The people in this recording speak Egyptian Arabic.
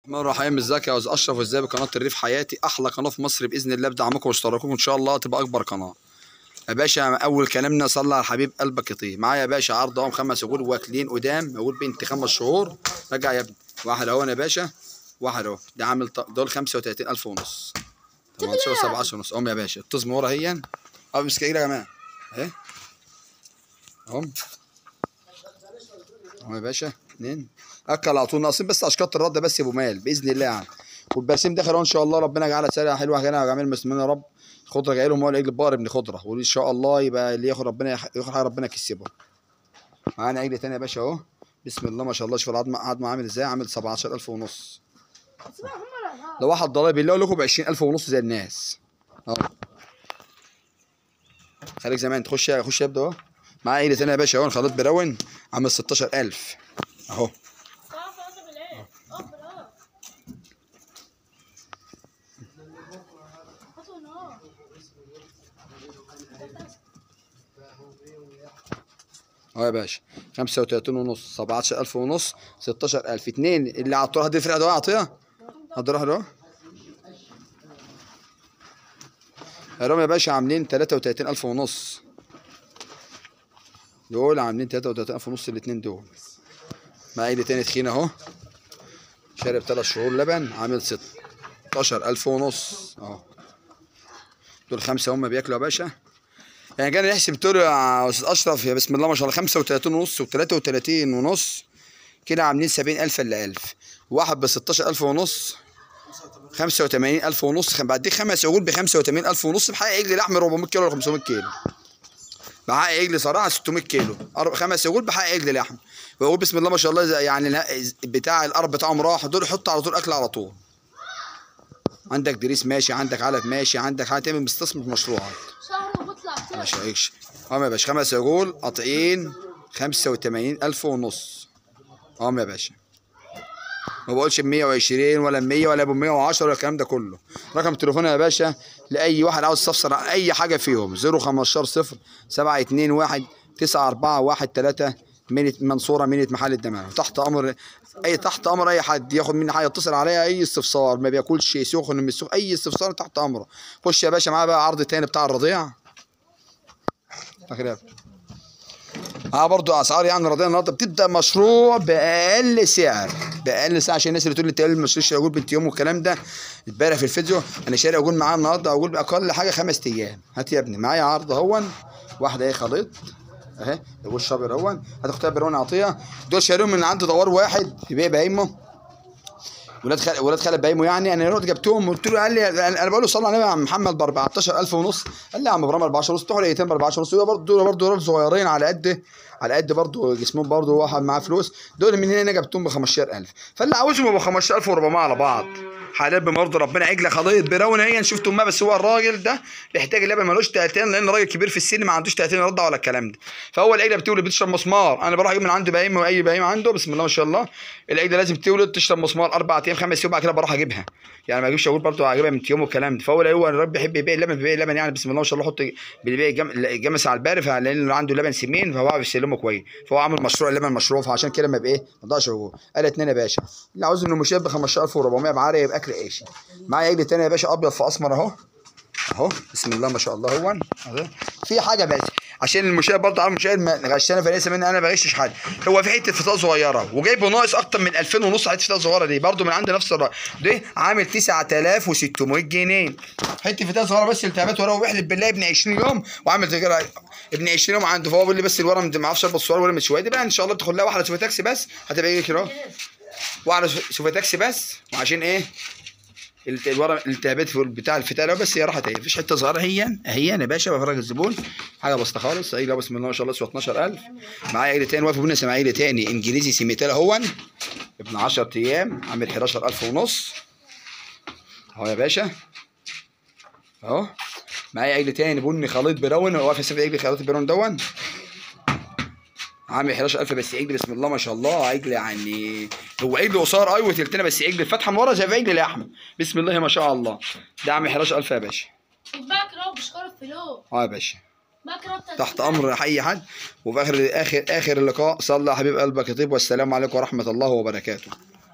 الرحمن الرحيم ازيك يا استاذ اشرف وازاي بقناه الريف حياتي احلى قناه في مصر باذن الله بدعمكم واشتراككم ان شاء الله تبقى اكبر قناه يا باشا اول كلامنا صلى على الحبيب قلبك يطيب معايا يا باشا عرض اهم خمس عقول واكلين قدام عقول بنت خمس شهور رجع يا ابني واحد اهو يا باشا واحد اهو ده عامل ط- دول 35000 ونص 18 17 ونص اهم يا باشا الطزم ورا هي اه امسك ايدك يا جماعه اهي اهم اهو يا باشا اتنين اكل على طول ناقصين بس اشكال الرد بس يا ابو مال باذن الله يعني والبرسيم داخل اهو ان شاء الله ربنا يجعلها سريعه حلوه كده وجميع المسلمين يا رب خضره جاي لهم هو العجل البقر ابن خضره وان شاء الله يبقى اللي ياخد ربنا يح- ياخد حاجه ربنا يكسبه معانا عجل تاني يا باشا اهو بسم الله ما شاء الله شوف العظم عظم عامل ازاي عامل 17000 ونص لو واحد ضرب بالله لكم ب 20000 ونص زي الناس اهو خليك زمان تخش خش يبدا اهو معايا عجل تاني يا باشا اهو خليط برون عامل 16000 اهو اهو يا باشا 35 ونص 17000 ونص 16000 اتنين اللي على الطرح دي فرقه ده اعطيها هتروح ده هرام يا باشا عاملين 33000 ونص دول عاملين 33000 ونص الاتنين دول مع ايدي تاني تخين اهو شارب 3 شهور لبن عامل 16000 ونص اهو دول خمسه هم بياكلوا يا باشا يعني كان يحسب تقول يا استاذ اشرف يا بسم الله ما شاء الله 35 ونص و33 ونص كده عاملين 70000 الا 1000 واحد ب 16000 ونص 85000 ونص خم- بعد دي خمس عقول ب 85000 ونص بحقق عجل لحم 400 كيلو ولا 500 كيلو بحقق عجل صراحه 600 كيلو أرب- خمس عقول بحقق عجل لحم بقول بسم الله ما شاء الله زي- يعني الها- بتاع الارض بتاعهم راح دول حط على طول اكل على طول عندك دريس ماشي عندك علف ماشي عندك حاجه تعمل مستثمر في مشروعك شهر وبطلع بسرعة ماشي ايش هم يا باشا خمس عقول قاطعين 85000 ونص هم يا باشا ما بقولش ب 120 ولا ب 100 ولا ب 110 ولا الكلام ده كله رقم تليفوني يا باشا لاي واحد عاوز يستفسر عن اي حاجه فيهم 015 0 721 9413 من منصوره منة محل الدمام تحت امر اي تحت امر اي حد ياخد مني حاجه يتصل عليا اي استفسار ما بياكلش سخن من السوق اي استفسار تحت امره خش يا باشا معايا بقى عرض تاني بتاع الرضيع تقريبا اه برضو اسعار يعني رضينا النهارده بتبدا مشروع باقل سعر باقل سعر عشان الناس اللي تقول لي تقل ما تشتريش عقول بنت يوم والكلام ده امبارح في الفيديو انا شاري عقول معايا النهارده عقول باقل حاجه خمس ايام هات يا ابني معايا عرض اهون واحده ايه خليط اهي عقول شابر اهون هتاخدها برون عطيه دول شاريهم من عند دوار واحد في بيع بايمه ولاد خال ولاد خالد بايمو يعني انا رحت جبتهم قلت له قال لي انا أنا بقول له صلى على النبي يا عم محمد ب 14000 ونص قال لي يا عم ابراهيم 14 ونص تروح لقيتين ب 14 ونص دول برضه دول برضه دول صغيرين على قد على قد برضه جسمهم برضه واحد معاه فلوس دول من هنا انا جبتهم ب 15000 فاللي عاوزهم ب 15400 على بعض حالات بمرض ربنا عجله خليط براون هي شفتوا ما بس هو الراجل ده بيحتاج اللبن ملوش تأتين لان راجل كبير في السن ما عندوش تأتين يرضع ولا الكلام ده فهو العجله بتولد بتشرب مسمار انا بروح اجيب من عند بهيم واي بهيم عنده بسم الله ما شاء الله العجله لازم تولد تشرب مسمار اربع ايام خمس ايام بعد كده بروح اجيبها يعني ما اجيبش اقول برضه هجيبها من يوم والكلام ده فهو هو الراجل بيحب يبيع اللبن بيبيع اللبن يعني بسم الله ما شاء الله يحط بيبيع جم... جمس على البارد لان عنده لبن سمين فهو عارف يسلمه كويس فهو عامل مشروع اللبن مشروع فعشان كده ما بايه ما ضاعش هو قال اتنين يا باشا اللي عاوز انه مشاب ب 15400 معاه يبقى اكل عيش معايا عجل تاني يا باشا ابيض في اسمر اهو اهو بسم الله ما شاء الله هو أهو. في حاجه بس عشان المشاهد برضه عارف المشاهد ما غشنا فليس مني انا ما بغشش حد هو في حته فتاه صغيره وجايبه ناقص اكتر من 2000 ونص حته فتاه صغيره دي برضه من عند نفس الراجل ده عامل 9600 جنيه حته فتاه صغيره بس التهابات وراه وبيحلف بالله ابن 20 يوم وعامل تجاره ابن 20 يوم عنده فهو بيقول لي بس الورم ما اعرفش اربط الصور ولا من شويه دي بقى ان شاء الله بتاخد لها واحده سوفا تاكسي بس هتبقى ايه كده واحده سوفا تاكسي بس وعشان ايه الت- الورم الالتهابات في بتاع الفتاله بس هي راحت اهي مفيش حته صغيره هي هي انا باشا بفرج الزبون حاجه بسيطه خالص عيله بسم الله ما شاء الله اسمه 12000 معايا عيله تاني واقف بينا عيله تاني انجليزي سيميتال اهون ابن 10 ايام عامل 11000 ونص اهو يا باشا اهو معايا عيله تاني بني خليط براون واقف يا عيله خليط براون دون عامل 11000 بس عجل بسم الله ما شاء الله عجل يعني هو عجل قصير ايوه تلتنا بس عجل الفتحه من ورا زي عجل لحم بسم الله ما شاء الله ده عامل 11000 يا باشا بكره بشكر فلوس اه يا باشا بكره تحت امر اي حد وفي اخر اخر اخر اللقاء صلى يا حبيب قلبك يطيب والسلام عليكم ورحمه الله وبركاته